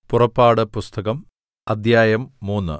പുറപ്പാട് പുസ്തകം അദ്ധ്യായം മൂന്ന്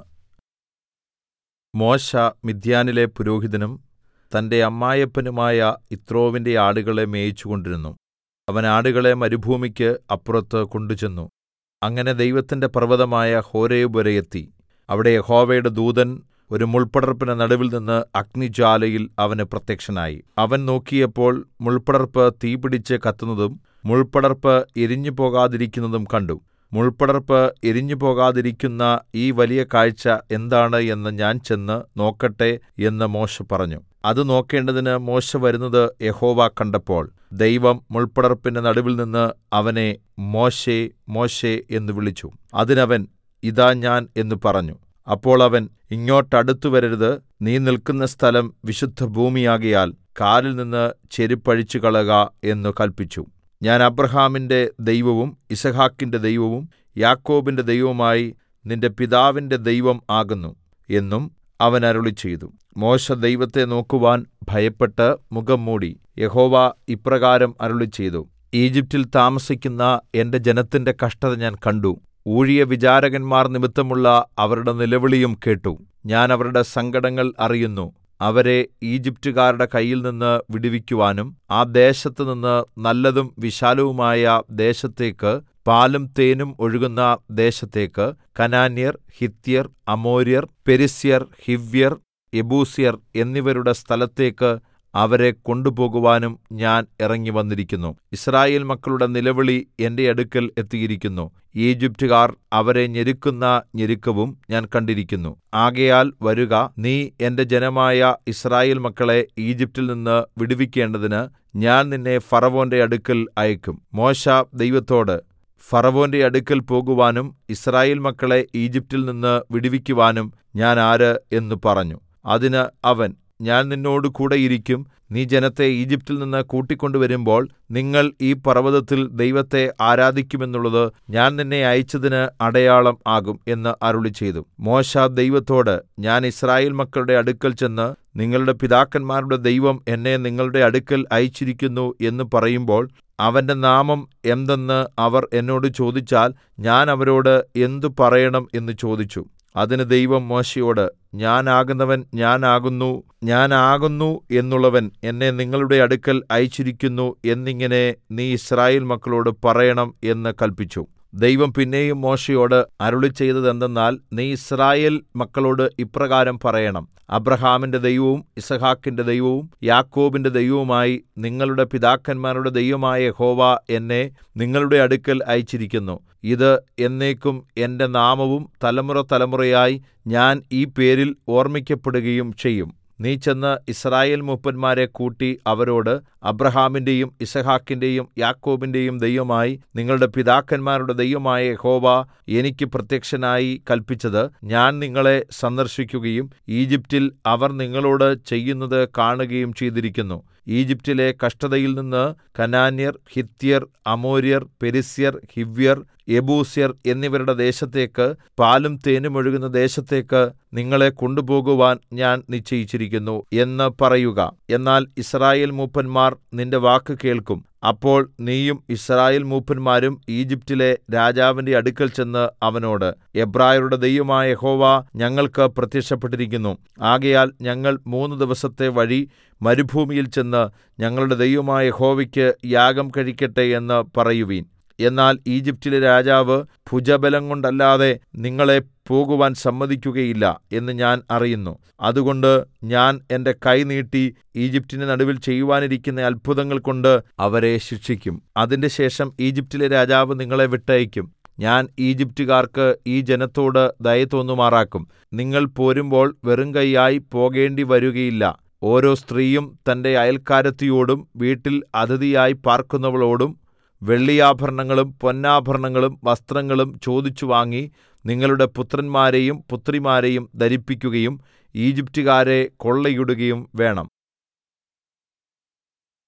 മോശെ മിദ്യാനിലെ പുരോഹിതനും തന്റെ അമ്മായപ്പനുമായ യിത്രോവിന്റെ ആടുകളെ മേയിച്ചുകൊണ്ടിരുന്നു അവൻ ആടുകളെ മരുഭൂമിക്ക് അപ്പുറത്ത് കൊണ്ടുചെന്നു അങ്ങനെ ദൈവത്തിന്റെ പർവ്വതമായ ഹോരേബ് വരെ എത്തി അവിടെ യഹോവയുടെ ദൂതൻ ഒരു മുൾപടർപ്പിന്റെ നടുവിൽനിന്ന് അഗ്നിജ്വാലയിൽ അവന് പ്രത്യക്ഷനായി അവൻ നോക്കിയപ്പോൾ മുൾപടർപ്പ് തീപിടിച്ച് കത്തുന്നതും മുൾപടർപ്പ് എരിഞ്ഞുപോകാതിരിക്കുന്നതും കണ്ടു മുൾപടർപ്പ് എരിഞ്ഞുപോകാതിരിക്കുന്ന ഈ വലിയ കാഴ്ച എന്താണ് എന്ന് ഞാൻ ചെന്ന് നോക്കട്ടെ എന്ന് മോശെ പറഞ്ഞു അത് നോക്കേണ്ടതിന് മോശെ വരുന്നത് യഹോവ കണ്ടപ്പോൾ ദൈവം മുൾപടർപ്പിന്റെ നടുവിൽനിന്ന് അവനെ മോശെ മോശെ എന്ന് വിളിച്ചു അതിനവൻ ഇതാ ഞാൻ എന്ന് പറഞ്ഞു അപ്പോൾ അവൻ ഇങ്ങോട്ടടുത്തു വരരുത് നീ നില്ക്കുന്ന സ്ഥലം വിശുദ്ധഭൂമിയാകയാൽ കാലിൽനിന്ന് ചെരിപ്പ് അഴിച്ചുകളക എന്ന് കല്പിച്ചു ഞാൻ അബ്രാഹാമിന്റെ ദൈവവും യിസ്ഹാക്കിന്റെ ദൈവവും യാക്കോബിന്റെ ദൈവവുമായി നിന്റെ പിതാവിന്റെ ദൈവം ആകുന്നു എന്നും അവൻ അരുളിച്ചെയ്തു മോശെ ദൈവത്തെ നോക്കുവാൻ ഭയപ്പെട്ട് മുഖം മൂടി യഹോവ ഇപ്രകാരം അരുളിച്ചെയ്തു ഈജിപ്റ്റിൽ താമസിക്കുന്ന എന്റെ ജനത്തിന്റെ കഷ്ടത ഞാൻ കണ്ടു ഊഴിയവിചാരകന്മാർ നിമിത്തമുള്ള അവരുടെ നിലവിളിയും കേട്ടു ഞാൻ അവരുടെ സങ്കടങ്ങൾ അറിയുന്നു അവരെ ഈജിപ്റ്റുകാരുടെ കയ്യിൽനിന്ന് വിടുവിക്കുവാനും ആ ദേശത്തുനിന്ന് നല്ലതും വിശാലവുമായ ദേശത്തേക്ക് പാലും തേനും ഒഴുകുന്ന ദേശത്തേക്ക് കനാന്യർ ഹിത്യർ അമോര്യർ പെരിസ്യർ ഹിവ്യർ യെബൂസ്യർ എന്നിവരുടെ സ്ഥലത്തേക്ക് അവരെ കൊണ്ടുപോകുവാനും ഞാൻ ഇറങ്ങിവന്നിരിക്കുന്നു യിസ്രായേൽ മക്കളുടെ നിലവിളി എന്റെ അടുക്കൽ എത്തിയിരിക്കുന്നു ഈജിപ്റ്റുകാർ അവരെ ഞെരുക്കുന്ന ഞെരുക്കവും ഞാൻ കണ്ടിരിക്കുന്നു ആകയാൽ വരുക നീ എന്റെ ജനമായ യിസ്രായേൽ മക്കളെ ഈജിപ്റ്റിൽ നിന്ന് വിടുവിക്കേണ്ടതിന് ഞാൻ നിന്നെ ഫറവോന്റെ അടുക്കൽ അയക്കും മോശെ ദൈവത്തോട് ഫറവോന്റെ അടുക്കൽ പോകുവാനും യിസ്രായേൽ മക്കളെ ഈജിപ്റ്റിൽ നിന്ന് വിടുവിക്കുവാനും ഞാൻ ആര് എന്ന് പറഞ്ഞു അതിന് അവൻ ഞാൻ നിന്നോട് കൂടെ ഇരിക്കും നീ ജനത്തെ ഈജിപ്റ്റിൽ നിന്ന് കൂട്ടിക്കൊണ്ടുവരുമ്പോൾ നിങ്ങൾ ഈ പർവ്വതത്തിൽ ദൈവത്തെ ആരാധിക്കുമെന്നുള്ളത് ഞാൻ നിന്നെ അയച്ചതിന് അടയാളം ആകും എന്ന് അരുളിച്ചെയ്തു മോശെ ദൈവത്തോട് ഞാൻ യിസ്രായേൽ മക്കളുടെ അടുക്കൽ ചെന്ന് നിങ്ങളുടെ പിതാക്കന്മാരുടെ ദൈവം എന്നെ നിങ്ങളുടെ അടുക്കൽ അയച്ചിരിക്കുന്നു എന്ന് പറയുമ്പോൾ അവന്റെ നാമം എന്തെന്ന് അവർ എന്നോട് ചോദിച്ചാൽ ഞാൻ അവരോട് എന്തു പറയണം എന്ന് ചോദിച്ചു അതിന് ദൈവം മോശെയോട് ഞാൻ ആകുന്നവൻ ഞാൻ ആകുന്നു ഞാൻ ആകുന്നു എന്നുള്ളവൻ എന്നെ നിങ്ങളുടെ അടുക്കൽ അയച്ചിരിക്കുന്നു എന്നിങ്ങനെ നീ യിസ്രായേൽ മക്കളോട് പറയണം എന്ന് കല്പിച്ചു ദൈവം പിന്നെയും മോശെയോട് അരുളിച്ചെയ്തതെന്തെന്നാൽ നീ യിസ്രായേൽ മക്കളോട് ഇപ്രകാരം പറയണം അബ്രാഹാമിന്റെ ദൈവവും യിസ്ഹാക്കിന്റെ ദൈവവും യാക്കോബിന്റെ ദൈവവുമായി നിങ്ങളുടെ പിതാക്കന്മാരുടെ ദൈവമായ യഹോവ എന്നെ നിങ്ങളുടെ അടുക്കൽ അയച്ചിരിക്കുന്നു ഇത് എന്നേക്കും എന്റെ നാമവും തലമുറ തലമുറയായി ഞാൻ ഈ പേരിൽ ഓർമ്മിക്കപ്പെടുകയും ചെയ്യും നീ ചെന്ന് യിസ്രായേൽ മൂപ്പന്മാരെ കൂട്ടി അവരോട് അബ്രാഹാമിന്റെയും യിസ്ഹാക്കിന്റെയും യാക്കോബിന്റെയും ദൈവമായി നിങ്ങളുടെ പിതാക്കന്മാരുടെ ദൈവമായ യഹോവ എനിക്ക് പ്രത്യക്ഷനായി കല്പിച്ചത് ഞാൻ നിങ്ങളെ സന്ദർശിക്കുകയും ഈജിപ്റ്റിൽ അവർ നിങ്ങളോട് ചെയ്യുന്നത് കാണുകയും ചെയ്തിരിക്കുന്നു ഈജിപ്റ്റിലെ കഷ്ടതയിൽ നിന്ന് കനാന്യർ ഹിത്യർ അമോര്യർ പെരിസ്യർ ഹിവ്യർ യെബൂസ്യർ എന്നിവരുടെ ദേശത്തേക്ക് പാലും തേനും ഒഴുകുന്ന ദേശത്തേക്ക് നിങ്ങളെ കൊണ്ടുപോകുവാൻ ഞാൻ നിശ്ചയിച്ചിരിക്കുന്നു എന്ന് പറയുക എന്നാൽ യിസ്രായേൽ മൂപ്പന്മാർ നിന്റെ വാക്ക് കേൾക്കും അപ്പോൾ നീയും യിസ്രായേൽ മൂപ്പന്മാരും ഈജിപ്റ്റിലെ രാജാവിന്റെ അടുക്കൽ ചെന്ന് അവനോട് എബ്രായരുടെ ദൈവമായ യഹോവ ഞങ്ങൾക്ക് പ്രത്യക്ഷപ്പെട്ടിരിക്കുന്നു ആകയാൽ ഞങ്ങൾ മൂന്ന് ദിവസത്തെ വഴി മരുഭൂമിയിൽ ചെന്ന് ഞങ്ങളുടെ ദൈവമായ യഹോവയ്ക്ക് യാഗം കഴിക്കട്ടെ എന്ന് പറയുവീൻ എന്നാൽ ഈജിപ്റ്റിലെ രാജാവ് ഭുജബലം കൊണ്ടല്ലാതെ നിങ്ങളെ പോകുവാൻ സമ്മതിക്കുകയില്ല എന്ന് ഞാൻ അറിയുന്നു അതുകൊണ്ട് ഞാൻ എന്റെ കൈ നീട്ടി ഈജിപ്റ്റിന്റെ നടുവിൽ ചെയ്യുവാനിരിക്കുന്ന അത്ഭുതങ്ങൾ കൊണ്ട് അവരെ ശിക്ഷിക്കും അതിന്റെ ശേഷം ഈജിപ്റ്റിലെ രാജാവ് നിങ്ങളെ വിട്ടയക്കും ഞാൻ ഈജിപ്റ്റുകാർക്ക് ഈ ജനത്തോട് ദയ തോന്നുമാറാക്കും നിങ്ങൾ പോരുമ്പോൾ വെറും കൈയായി പോകേണ്ടി വരുകയില്ല ഓരോ സ്ത്രീയും തന്റെ അയൽക്കാരത്തിയോടും വീട്ടിൽ അതിഥിയായി പാർക്കുന്നവളോടും വെള്ളിയാഭരണങ്ങളും പൊന്നാഭരണങ്ങളും വസ്ത്രങ്ങളും ചോദിച്ചു വാങ്ങി നിങ്ങളുടെ പുത്രന്മാരെയും പുത്രിമാരെയും ധരിപ്പിക്കുകയും ഈജിപ്റ്റുകാരെ കൊള്ളയിടുകയും വേണം